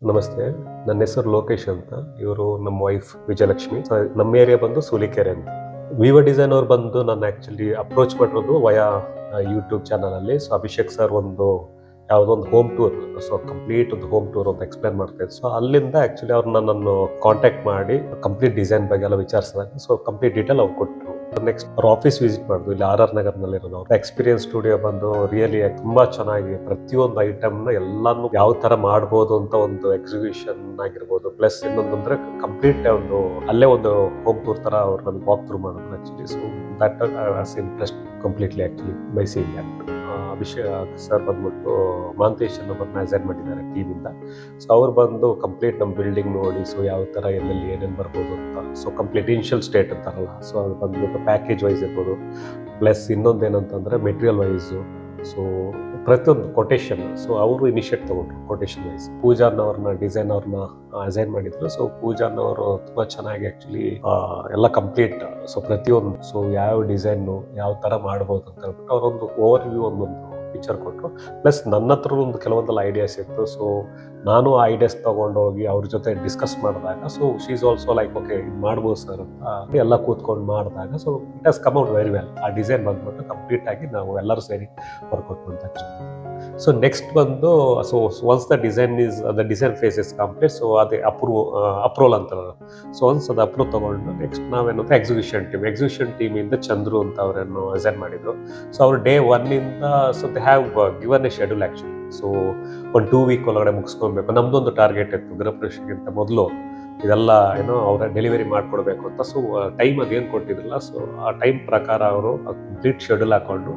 ನಮಸ್ತೆ ನನ್ನ ಹೆಸರು ಲೋಕೇಶ್ ಅಂತ ಇವರು ನಮ್ಮ ವೈಫ್ ವಿಜಯಲಕ್ಷ್ಮಿ So, ನಮ್ಮ ಏರಿಯಾ ಬಂದು ಸೂಲಿಕೆರೆ ಅಂತ ವಿವೋ ಡಿಸೈನ್ ಅವ್ರು ಬಂದು ನಾನು ಆಕ್ಚುಲಿ ಅಪ್ರೋಚ್ ಮಾಡಿರೋದು ವಯಾ ಯೂಟ್ಯೂಬ್ ಚಾನಲ್ ಅಲ್ಲಿ ಸೊ ಅಭಿಷೇಕ್ ಸರ್ ಒಂದು ಯಾವುದೋ ಒಂದು ಹೋಮ್ ಟೂರ್ ಸೊ ಕಂಪ್ಲೀಟ್ ಒಂದು ಹೋಮ್ ಟೂರ್ ಅಂತ ಎಕ್ಸ್ಪ್ಲೇನ್ ಮಾಡ್ತಾ ಸೊ ಅಲ್ಲಿಂದ ಆಕ್ಚುಲಿ ಅವ್ರನ್ನ ನಾನು ಕಾಂಟ್ಯಾಕ್ಟ್ ಮಾಡಿ ಕಂಪ್ಲೀಟ್ ಡಿಸೈನ್ ಬಗ್ಗೆ ಎಲ್ಲ ವಿಚಾರಿಸಿದಾಗ ಸೊ ಕಂಪ್ಲೀಟ್ ಡೀಟೇಲ್ ಅವ್ರು ಕೊಟ್ಟರು ನೆಕ್ಸ್ಟ್ ಅವ್ರ ಆಫೀಸ್ ವಿಸಿಟ್ ಮಾಡಿದ್ವಿ ಇಲ್ಲಿ ಆರ್ ಆರ್ ನಗರ್ನಲ್ಲಿ ಇರೋದು ಅವ್ರ ಎಕ್ಸ್ಪೀರಿಯನ್ಸ್ ಸ್ಟುಡಿಯೋ ಬಂದು ರಿಯಲಿ ತುಂಬಾ ಚೆನ್ನಾಗಿ ಪ್ರತಿಯೊಂದು ಐಟಮ್ನ ಎಲ್ಲಾನು ಯಾವ ತರ ಮಾಡ್ಬೋದು ಅಂತ ಒಂದು ಎಕ್ಸಿಬಿಷನ್ ಆಗಿರ್ಬೋದು ಪ್ಲಸ್ ಇನ್ನೊಂದು ಅಂದ್ರೆ ಕಂಪ್ಲೀಟ್ ಒಂದು ಅಲ್ಲೇ ಒಂದು ಹೋಮ್ ಟೂರ್ ತರ ಅವ್ರು ನಮ್ಗೆ ವಾಕ್ ಥ್ರೂ ಮಾಡಿದ್ರು actually so that as interest completely actually by seeing that Abhishek sir ಬಂದ್ಬಿಟ್ಟು ಮಾಂತೇಶ್ ಅನ್ನೋದನ್ನ ಅಸೈನ್ ಮಾಡಿದ್ದಾರೆ ಟೀಮಿಂದ ಸೊ ಅವ್ರು ಬಂದು ಕಂಪ್ಲೀಟ್ ನಮ್ಮ ಬಿಲ್ಡಿಂಗ್ ನೋಡಿ ಸೊ ಯಾವ ಥರ ಎಲ್ಲೆಲ್ಲಿ ಏನೇನು ಬರ್ಬೋದು ಅಂತ ಸೊ ಕಂಪ್ಲೀಟ್ ಇನ್ಷಿಯಲ್ ಸ್ಟೇಟ್ ಅಂತಾರಲ್ಲ ಸೊ ಅದು ಬಂದ್ಬಿಟ್ಟು ಪ್ಯಾಕೇಜ್ ವೈಸ್ ಇರ್ಬೋದು ಪ್ಲಸ್ ಇನ್ನೊಂದು ಏನಂತಂದರೆ ಮೆಟೀರಿಯಲ್ ವೈಸು ಸೊ ಪ್ರತಿಯೊಂದು ಕೊಟೇಶನ್ ಸೊ ಅವರು ಇನಿಷಿಯೇಟ್ ತಗೊಂಡ್ರು ಕೊಟೇಶನ್ ವೈಸ್ ಪೂಜಾನವ್ರನ್ನ ಡಿಸೈನ್ ಅವ್ರನ್ನ ಅಸೈನ್ ಮಾಡಿದ್ರು ಸೊ ಪೂಜಾನವರು ತುಂಬ ಚೆನ್ನಾಗಿ ಆ್ಯಕ್ಚುಲಿ ಎಲ್ಲ ಕಂಪ್ಲೀಟ್ ಸೊ ಪ್ರತಿಯೊಂದು ಸೊ ಯಾವ ಡಿಸೈನು ಯಾವ ಥರ ಮಾಡ್ಬೋದು ಅಂತ ಹೇಳ್ಬಿಟ್ಟು ಅವರೊಂದು ಓವರ್ ವ್ಯೂ ಒಂದೊಂದು ಪಿಕ್ಚರ್ ಕೊಟ್ಟರು ಪ್ಲಸ್ ನನ್ನ ಹತ್ರ ಒಂದು ಕೆಲವೊಂದೆಲ್ಲ ಐಡಿಯಾಸ್ ಇತ್ತು ಸೊ ನಾನು ಆ ಐಡಿಯಾಸ್ ತಗೊಂಡೋಗಿ ಅವ್ರ ಜೊತೆ ಡಿಸ್ಕಸ್ ಮಾಡಿದಾಗ so she's also like okay ಇದು ಮಾಡ್ಬೋದು ಸರ್ ಅಂತ ಎಲ್ಲ ಕೂತ್ಕೊಂಡು ಮಾಡಿದಾಗ so it has come out very well ಆ ಡಿಸೈನ್ ಬಂದ್ಬಿಟ್ಟು ಕಂಪ್ಲೀಟ್ ಆಗಿ ನಾವು ಎಲ್ಲರೂ ಸೇರಿ ವರ್ಕೌಟ್ ಅಂತ ಸೊ ನೆಕ್ಸ್ಟ್ ಬಂದು so once the design is the design phase is complete so ಅದೇ ಅಪ್ರೂವ್ ಅಪ್ರೂವಲ್ ಅಂತ ಸೊ ಒನ್ಸ್ ಅದು ಅಪ್ರೂವ್ ತಗೊಂಡು ನೆಕ್ಸ್ಟ್ ನಾವೇನಂತ ಎಕ್ಸಿಬಿಷನ್ ಟೀಮ್ ಎಕ್ಸಿಬಿಷನ್ ಟೀಮಿಂದ ಚಂದ್ರು ಅಂತ ಅವರನ್ನು ಅಸೈನ್ ಮಾಡಿದ್ರು ಸೊ ಅವ್ರು day ಒನ್ನಿಂದ so they have given a schedule actually so ಒಂದು ಟೂ ವೀಕ್ ಒಳಗಡೆ ಮುಗಿಸ್ಕೊಬೇಕು ನಮ್ದೊಂದು ಟಾರ್ಗೆಟ್ ಇತ್ತು ಗೃಹಪ್ರವೇಶಕ್ಕಿಂತ ಮೊದಲು ಇದೆಲ್ಲ ಏನೋ ಅವರ ಡೆಲಿವರಿ ಮಾಡಿಕೊಡ್ಬೇಕು ಅಂತ ಸೊ ಟೈಮ್ ಅದೇನು ಕೊಟ್ಟಿದ್ರಲ್ಲ ಸೊ ಆ ಟೈಮ್ ಪ್ರಕಾರ ಅವರು ಕಂಪ್ಲೀಟ್ ಶೆಡ್ಯೂಲ್ ಹಾಕೊಂಡು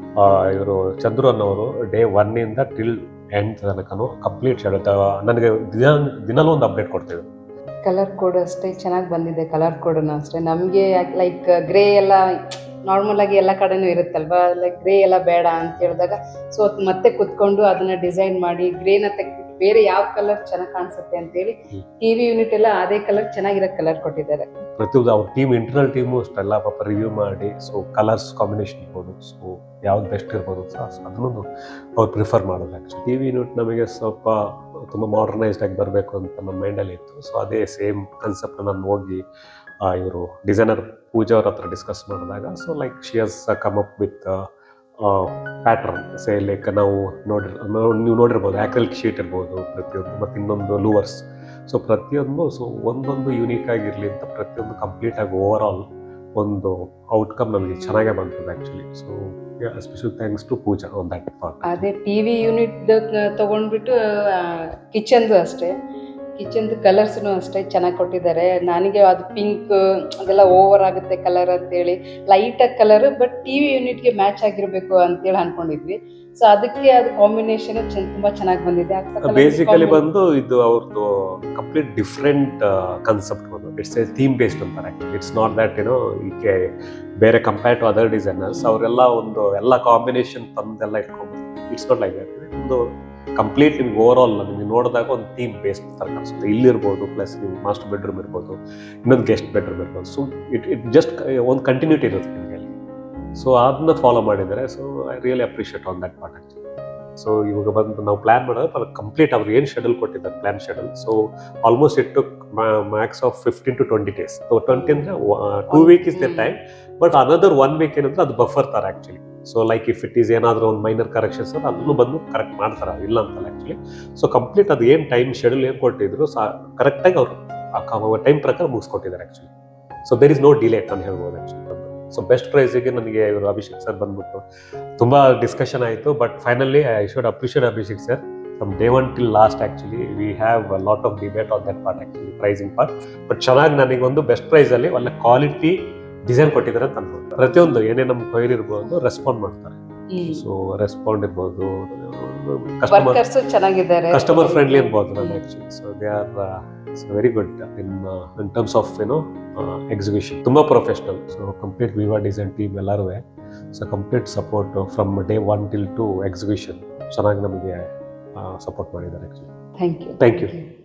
ಇವರು ಚಂದ್ರು ಅನ್ನೋರು ಡೇ ಒನ್ನಿಂದ ಟಿಲ್ ಎಂಡ್ ತನಕನು ಕಂಪ್ಲೀಟ್ ಶೆಡ್ಯೂಲ್ ನನಗೆ ದಿನ ದಿನಲೂ ಒಂದು ಅಪ್ಡೇಟ್ ಕೊಡ್ತಿದ್ರು ಕಲರ್ ಕೋಡ್ ಅಷ್ಟೇ ಚೆನ್ನಾಗಿ ಬಂದಿದೆ ಕಲರ್ ಕೋಡನ್ನು ಅಷ್ಟೇ ನಮಗೆ ಲೈಕ್ ಗ್ರೇ ಎಲ್ಲ ನಾರ್ಮಲ್ ಆಗಿ ಎಲ್ಲ ಕಡೆನೂ ಇರುತ್ತಲ್ವಾ ಲೈಕ್ ಗ್ರೇ ಎಲ್ಲ ಬೇಡ ಅಂತ ಹೇಳಿದಾಗ ಸೊ ಮತ್ತೆ ಕುತ್ಕೊಂಡು ಅದನ್ನ ಡಿಸೈನ್ ಮಾಡಿ ಗ್ರೇನ ತೆಗೆದ್ಬಿಟ್ಟು ಬೇರೆ ಯಾವ ಕಲರ್ ಚೆನ್ನಾಗಿ ಕಾಣಿಸುತ್ತೆ ಅಂತೇಳಿ ಹ್ಮ್. ಟಿವಿ ಯೂನಿಟ್ ಎಲ್ಲ ಅದೇ ಕಲರ್ ಚೆನ್ನಾಗಿರೋ ಕಲರ್ ಕೊಟ್ಟಿದ್ದಾರೆ ಪ್ರತಿಯೊಂದು ಅವ್ರ ಟೀಮ್ ಇಂಟರ್ನಲ್ ಟೀಮು ಅಷ್ಟೆಲ್ಲ ಪಾಪ ರಿವ್ಯೂ ಮಾಡಿ ಸೊ ಕಲರ್ಸ್ ಕಾಂಬಿನೇಷನ್ ಇರ್ಬೋದು ಸೊ ಯಾವ್ದು ಬೆಸ್ಟ್ ಇರ್ಬೋದು ಸೊ ಅದನ್ನು ಅವ್ರು ಪ್ರಿಫರ್ ಮಾಡೋದು ಆ್ಯಕ್ಚುಲಿ ಟಿ ವಿ ಯೂನಿಟ್ ನಮಗೆ ಸ್ವಲ್ಪ ತುಂಬ ಮಾಡರ್ನೈಸ್ಡ್ ಆಗಿ ಬರಬೇಕು ಅಂತ ನಮ್ಮ ಮೈಂಡಲ್ಲಿ ಇತ್ತು ಸೊ ಅದೇ ಸೇಮ್ ಕಾನ್ಸೆಪ್ಟ್ ನಾನು ಹೋಗಿ ಇವರು ಡಿಸೈನರ್ ಪೂಜಾ ಅವ್ರ ಹತ್ರ ಡಿಸ್ಕಸ್ ಮಾಡಿದಾಗ so like she has come up with pattern say like ನಾವು ನೋಡಿರ್ ನಾವು- ನೀವು ನೋಡಿರ್ಬೋದು ಆಕ್ರಿಲಿಕ್ ಶೀಟ್ ಇರ್ಬೋದು ಪ್ರತಿಯೊಂದು ಮತ್ತು ಇನ್ನೊಂದು ಲೂವರ್ಸ್ ಸೊ ಪ್ರತಿಯೊಂದು ಸೊ ಒಂದೊಂದು ಯೂನಿಕ್ ಆಗಿರಲಿ ಅಂತ ಪ್ರತಿಯೊಂದು ಕಂಪ್ಲೀಟ್ ಆಗಿ ಓವರ್ ಆಲ್ ಒಂದು ಔಟ್ಕಮ್ ನಮಗೆ ಚೆನ್ನಾಗೇ ಬಂತದೆ actually so special thanks to Pooja on that part ಅದೇ ಟಿವಿ ಯೂನಿಟ್ ತಗೊಂಡ್ಬಿಟ್ಟು ಕಿಚನ್ದು ಅಷ್ಟೇ ಕಿಚನ್ದು ಕಲರ್ಸ್ನು ಅಷ್ಟೇ ಚೆನ್ನಾಗಿ ಕೊಟ್ಟಿದ್ದಾರೆ ನನಗೆ ಅದು ಪಿಂಕ್ ಅದೆಲ್ಲ ಓವರ್ ಆಗುತ್ತೆ ಕಲರ್ ಅಂತೇಳಿ ಲೈಟಾಗಿ ಕಲರ್ ಬಟ್ ಟಿವಿ ಯೂನಿಟ್ಗೆ ಮ್ಯಾಚ್ ಆಗಿರಬೇಕು ಅಂತೇಳಿ ಅನ್ಕೊಂಡಿದ್ವಿ ಸೊ ಅದಕ್ಕೆ ಅದು ಕಾಂಬಿನೇಷನ್ ತುಂಬ ಚೆನ್ನಾಗಿ ಬಂದಿದೆ ಅಕ್ಕ colour ಬೇಸಿಕಲಿ combination- ಬಂದು ಇದು ಅವ್ರದ್ದು ಕಂಪ್ಲೀಟ್ ಡಿಫ್ರೆಂಟ್ ಕಾನ್ಸೆಪ್ಟ್ ಬಂದು ಇಟ್ಸ್ ಎ ಥೀಮ್ ಬೇಸ್ಡ್ ಅಂತಾರೆ ಇಟ್ಸ್ ನಾಟ್ ದಟ್ ಏನೋ ಈಕೆ ಬೇರೆ ಕಂಪೇರ್ ಟು ಅದರ್ ಡಿಸೈನರ್ಸ್ ಅವರೆಲ್ಲ ಒಂದು ಎಲ್ಲ ಕಾಂಬಿನೇಷನ್ ತಂದೆಲ್ಲ ಇಟ್ಕೊಂಡ್ಬಂದು ಇಟ್ಸ್ ನಾಟ್ ಲೈಕ್ ದಟ್ ಒಂದು ಕಂಪ್ಲೀಟ್ ನಿಮ್ಗೆ ಓವರ್ ಆಲ್ ನಿಮ್ಗೆ ನೋಡಿದಾಗ ಒಂದು ಥೀಮ್ ಬೇಸ್ಡ್ ಥರ ಕಾಣಿಸುತ್ತೆ ಇಲ್ಲಿರ್ಬೋದು ಪ್ಲಸ್ ನೀವು ಮಾಸ್ಟರ್ ಬೆಡ್ರೂಮ್ ಇರ್ಬೋದು ಇನ್ನೊಂದು ಗೆಸ್ಟ್ ಬೆಡ್ರೂಮ್ ಇರ್ಬೋದು ಸೊ ಇಟ್ ಇಟ್ ಜಸ್ಟ್ ಒಂದು ಕಂಟಿನ್ಯೂಟಿ ಇರುತ್ತೆ ನಿಮಗೆ ಅಲ್ಲಿ ಸೊ ಅದನ್ನ ಫಾಲೋ ಮಾಡಿದ್ದಾರೆ so I really appreciate on that part actually so ಇವಾಗ ಬಂದು ನಾವು ಪ್ಲಾನ್ ಮಾಡೋದು ಕಂಪ್ಲೀಟ್ ಅವ್ರು ಏನು ಶೆಡ್ಯೂಲ್ ಕೊಟ್ಟಿದ್ದಾರೆ plan schedule so almost it took max of fifteen to twenty days so twenty ಅಂದರೆ two week is the time but another one week ಏನಂದ್ರೆ ಅದು ಬಫರ್ ತರ actually so like if it is ಏನಾದರೂ ಒಂದು minor corrections ಅದನ್ನು ಬಂದು correct ಮಾಡ್ತಾರೆ ಅದು ಇಲ್ಲ ಅಂತಲ್ಲ ಆ್ಯಕ್ಚುಲಿ ಸೊ ಕಂಪ್ಲೀಟ್ ಅದು ಏನು ಟೈಮ್ ಶೆಡ್ಯೂಲ್ ಏನು ಕೊಟ್ಟಿದ್ರು ಸೊ ಕರೆಕ್ಟಾಗಿ ಅವರು ಆ ಟೈಮ್ ಪ್ರಕಾರ ಮುಗಿಸ್ಕೊಟ್ಟಿದ್ದಾರೆ actually so there is no delay ನಾನು ಹೇಳ್ಬೋದು ಆ್ಯಕ್ಚುಲಿ ಸೊ ಬೆಸ್ಟ್ ಪ್ರೈಸಿಗೆ ನನಗೆ ಇವರು ಅಭಿಷೇಕ್ ಸರ್ ಬಂದ್ಬಿಟ್ಟು ತುಂಬ ಡಿಸ್ಕಷನ್ ಆಯಿತು but finally I should appreciate Abhishek sir from day one till last actually we have lot of debate on that part actually pricing part but ಚೆನ್ನಾಗಿ ನನಗೊಂದು best ಪ್ರೈಸಲ್ಲಿ ಒಳ್ಳೆ ಕ್ವಾಲಿಟಿ ಡಿಸೈನ್ ಕೊಟ್ಟಿದ್ದಾರೆ ಅಂತ ಅನ್ಬೋದು ಪ್ರತಿಯೊಂದು ಏನೇ ನಮ್ಮ ಕೊಯ್ರಿ ಇರ್ಬೋದು ರೆಸ್ಪಾಂಡ್ ಮಾಡ್ತಾರೆ ಹ್ಮ್. ಸೊ ರೆಸ್ಪಾಂಡ್ ಇರ್ಬೋದು ಕಸ್ಟಮರ್ ವರ್ಕರ್ಸು ಚೆನ್ನಾಗಿದ್ದಾರೆ ಕಸ್ಟಮರ್ ಫ್ರೆಂಡ್ಲಿ ಇರ್ಬೋದು ನಾನು actually so they are very good in in terms of ಏನೋ ಎಕ್ಸಿಬಿಷನ್ ತುಂಬ professional so complete Viva design team ಎಲ್ಲರೂ so complete support from day one till to exhibition ಚೆನ್ನಾಗಿ ನಮಗೆ support ಮಾಡಿದ್ದಾರೆ actually thank you Thank you.